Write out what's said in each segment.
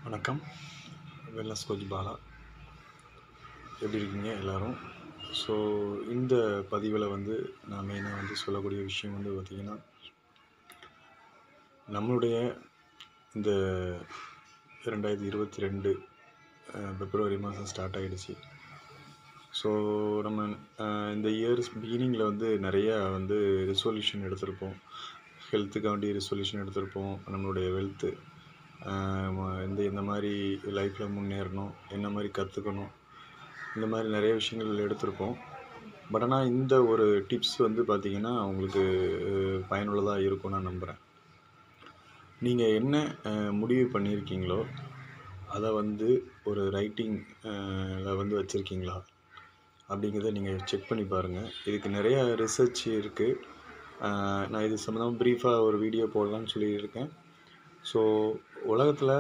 வணக்கம் wellness coach Bala எப்படி இருக்கீங்க எல்லோரும் ஸோ இந்த பதிவில் வந்து நான் மெயினாக வந்து சொல்லக்கூடிய விஷயம் வந்து பார்த்திங்கன்னா நம்மளுடைய இந்த ரெண்டாயிரத்தி இருபத்தி ரெண்டு பிப்ரவரி மாதம் ஸ்டார்ட் ஆகிடுச்சு ஸோ நம்ம அஹ், இந்த இயர்ஸ் பிகினிங்கில் வந்து நிறையா வந்து ரெசொல்யூஷன் எடுத்திருப்போம் ஹெல்த்துக்காண்டி ரெசொல்யூஷன் எடுத்திருப்போம் நம்மளுடைய வெல்த்து இந்த இந்த மாதிரி லைஃப்பில் முன்னேறணும் என்ன மாதிரி கற்றுக்கணும் இந்த மாதிரி நிறைய விஷயங்கள் எடுத்திருப்போம் பட் ஆனால் இந்த ஒரு டிப்ஸ் வந்து பார்த்திங்கன்னா உங்களுக்கு பயனுள்ளதாக இருக்கும் நான் நம்புகிறேன் நீங்கள் என்ன அஹ், முடிவு பண்ணியிருக்கீங்களோ அதை வந்து ஒரு ரைட்டிங்கில் வந்து வச்சுருக்கீங்களா அப்படிங்கிறத நீங்கள் செக் பண்ணி பாருங்கள் இதுக்கு நிறையா ரிசர்ச் இருக்குது நான் இது சம்மந்தமாக ப்ரீஃபாக ஒரு வீடியோ போடலான்னு சொல்லியிருக்கேன் ஸோ உலகத்தில்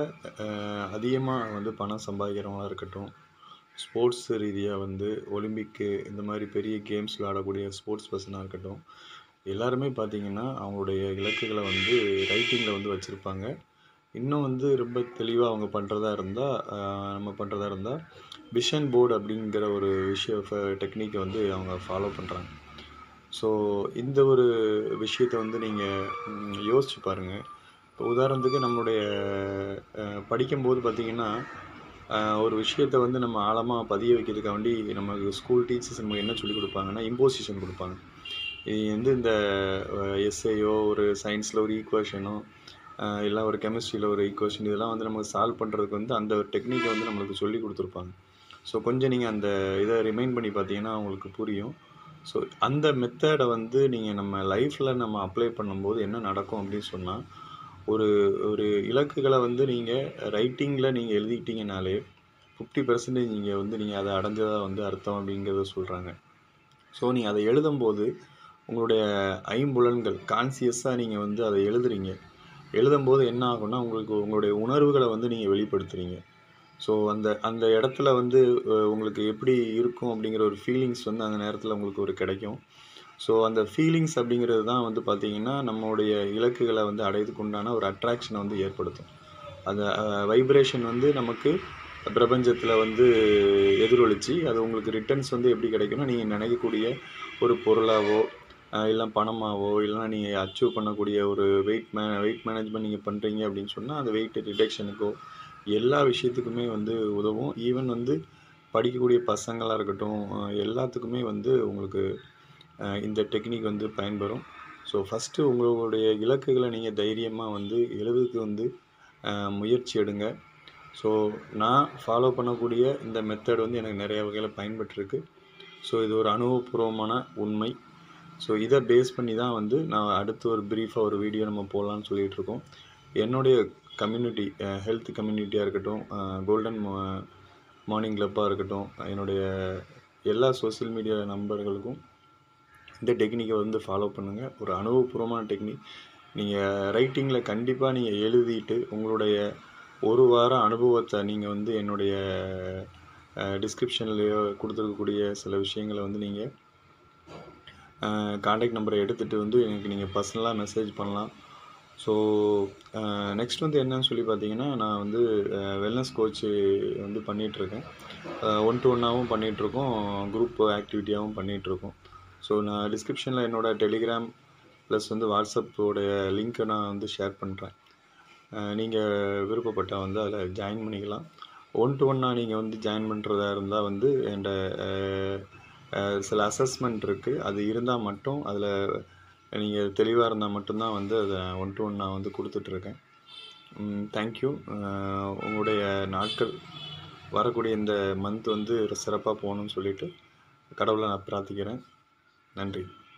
அதிகமாக வந்து பணம் சம்பாதிக்கிறவங்களா இருக்கட்டும் ஸ்போர்ட்ஸ் ரீதியாக வந்து ஒலிம்பிக்கு இந்த மாதிரி பெரிய கேம்ஸ் விளையாடக்கூடிய ஸ்போர்ட்ஸ் பர்சனாக இருக்கட்டும் எல்லாருமே பார்த்திங்கன்னா அவங்களுடைய இலக்குகளை வந்து ரைட்டிங்கில் வந்து வச்சுருப்பாங்க இன்னும் வந்து ரொம்ப தெளிவாக அவங்க பண்ணுறதா இருந்தால் நம்ம பண்ணுறதா இருந்தால் விஷன் போர்டு அப்படிங்கிற ஒரு விஷய டெக்னிக்கை வந்து அவங்க ஃபாலோ பண்ணுறாங்க ஸோ இந்த ஒரு விஷயத்தை வந்து நீங்கள் யோசிச்சு பாருங்கள் இப்போ உதாரணத்துக்கு நம்மளுடைய அஹ், படிக்கும்போது பார்த்திங்கன்னா அஹ், ஒரு விஷயத்தை வந்து நம்ம ஆழமாக பதிய வைக்கிறதுக்காண்டி நமக்கு ஸ்கூல் டீச்சர்ஸ் நமக்கு என்ன சொல்லிக் கொடுப்பாங்கன்னா இம்போசிஷன் கொடுப்பாங்க இது வந்து இந்த எஸ்ஐயோ ஒரு சயின்ஸில் ஒரு ஈக்குவேஷனோ இல்லை ஒரு கெமிஸ்ட்ரியில் ஒரு ஈக்குவேஷன் இதெல்லாம் வந்து நமக்கு சால்வ் பண்ணுறதுக்கு வந்து அந்த ஒரு டெக்னிக்கை வந்து நம்மளுக்கு சொல்லி கொடுத்துருப்பாங்க ஸோ கொஞ்சம் நீங்கள் அந்த இதை ரிமைண்ட் பண்ணி பார்த்தீங்கன்னா உங்களுக்கு புரியும் ஸோ அந்த மெத்தடை வந்து நீங்கள் நம்ம லைஃப்பில் நம்ம அப்ளை பண்ணும்போது என்ன நடக்கும் அப்படின்னு சொன்னால் ஒரு ஒரு இலக்குகளை வந்து நீங்கள் ரைட்டிங்கில் நீங்கள் எழுதிக்கிட்டீங்கனாலே ஃபிஃப்டி பர்சன்டேஜ் நீங்கள் வந்து நீங்கள் அதை அடைஞ்சதாக வந்து அர்த்தம் அப்படிங்கிறத சொல்கிறாங்க ஸோ நீங்கள் அதை எழுதும்போது உங்களுடைய ஐம்புலன்கள் கான்சியஸாக நீங்கள் வந்து அதை எழுதுறீங்க எழுதும்போது என்ன ஆகும்னா உங்களுக்கு உங்களுடைய உணர்வுகளை வந்து நீங்கள் வெளிப்படுத்துறீங்க ஸோ அந்த அந்த இடத்துல வந்து அஹ், உங்களுக்கு எப்படி இருக்கும் அப்படிங்கிற ஒரு ஃபீலிங்ஸ் வந்து அந்த நேரத்தில் உங்களுக்கு ஒரு கிடைக்கும் ஸோ அந்த ஃபீலிங்ஸ் அப்படிங்கிறது தான் வந்து பார்த்திங்கன்னா நம்மளுடைய இலக்குகளை வந்து அடையதுக்கு உண்டான ஒரு அட்ராக்ஷனை வந்து ஏற்படுத்தும் அந்த வைப்ரேஷன் வந்து நமக்கு பிரபஞ்சத்தில் வந்து எதிரொலிச்சு அது உங்களுக்கு ரிட்டர்ன்ஸ் வந்து எப்படி கிடைக்கும்னா நீங்கள் நினைக்கக்கூடிய ஒரு பொருளாவோ இல்லை பணமாவோ இல்லைனா நீங்கள் அச்சீவ் பண்ணக்கூடிய ஒரு வெயிட் மே வெயிட் மேனேஜ்மெண்ட் நீங்கள் பண்ணுறீங்க அப்படின்னு சொன்னால் அந்த வெயிட் ரிடக்ஷனுக்கோ எல்லா விஷயத்துக்குமே வந்து உதவும் ஈவன் வந்து படிக்கக்கூடிய பசங்களாக இருக்கட்டும் அஹ் எல்லாத்துக்குமே வந்து உங்களுக்கு அஹ் இந்த டெக்னிக் வந்து பயன்பெறும் ஸோ ஃபஸ்ட்டு உங்களுடைய இலக்குகளை நீங்கள் தைரியமாக வந்து எழுதுறதுக்கு வந்து அஹ் முயற்சி எடுங்க ஸோ நான் ஃபாலோ பண்ணக்கூடிய இந்த மெத்தட் வந்து எனக்கு நிறைய வகையில் பயன்பட்டுருக்கு ஸோ இது ஒரு அனுபவபூர்வமான உண்மை ஸோ இதை பேஸ் பண்ணி தான் வந்து நான் அடுத்து ஒரு ப்ரீஃபாக ஒரு வீடியோ நம்ம போடலான்னு சொல்லிட்டு இருக்கோம் என்னுடைய கம்யூனிட்டி ஹெல்த் கம்யூனிட்டியாக இருக்கட்டும் கோல்டன் மார்னிங் கிளப்பாக இருக்கட்டும் என்னுடைய எல்லா சோஷியல் மீடியா நம்பர்களுக்கும் இந்த டெக்னிக்கை வந்து ஃபாலோ பண்ணுங்கள் ஒரு அனுபவபூர்வமான டெக்னிக் நீங்கள் ரைட்டிங்கில் கண்டிப்பாக நீங்கள் எழுதிட்டு உங்களுடைய ஒரு வார அனுபவத்தை நீங்கள் வந்து என்னுடைய டிஸ்கிரிப்ஷன்லேயோ கொடுத்துருக்கக்கூடிய சில விஷயங்களை வந்து நீங்கள் காண்டாக்ட் நம்பரை எடுத்துகிட்டு வந்து எனக்கு நீங்கள் பர்சனலாக மெசேஜ் பண்ணலாம் ஸோ நெக்ஸ்ட் வந்து என்னன்னு சொல்லி பார்த்தீங்கன்னா நான் வந்து வெல்னஸ் கோச்சு வந்து பண்ணிகிட்ருக்கேன் ஒன் டு ஒன்னாகவும் பண்ணிகிட்ருக்கோம் குரூப் ஆக்டிவிட்டியாகவும் பண்ணிகிட்ருக்கோம் ஸோ நான் டிஸ்கிரிப்ஷனில் என்னோடய டெலிகிராம் ப்ளஸ் வந்து வாட்ஸ்அப்போடைய லிங்க்கை நான் வந்து ஷேர் பண்ணுறேன் நீங்கள் விருப்பப்பட்டால் வந்து அதில் ஜாயின் பண்ணிக்கலாம் ஒன் டு ஒன்னாக நீங்கள் வந்து ஜாயின் பண்ணுறதா இருந்தால் வந்து என்கிட்ட அஹ், அஹ், சில அசஸ்மெண்ட் இருக்குது அது இருந்தால் மட்டும் அதில் நீங்கள் தெளிவாக இருந்தால் மட்டும்தான் வந்து அதை ஒன் டு ஒன் நான் வந்து கொடுத்துட்ருக்கேன் தேங்க்யூ உங்களுடைய நாட்கள் வரக்கூடிய இந்த மந்த் வந்து சிறப்பாக போகணும்னு சொல்லிட்டு கடவுளை நான் பிரார்த்திக்கிறேன் நன்றி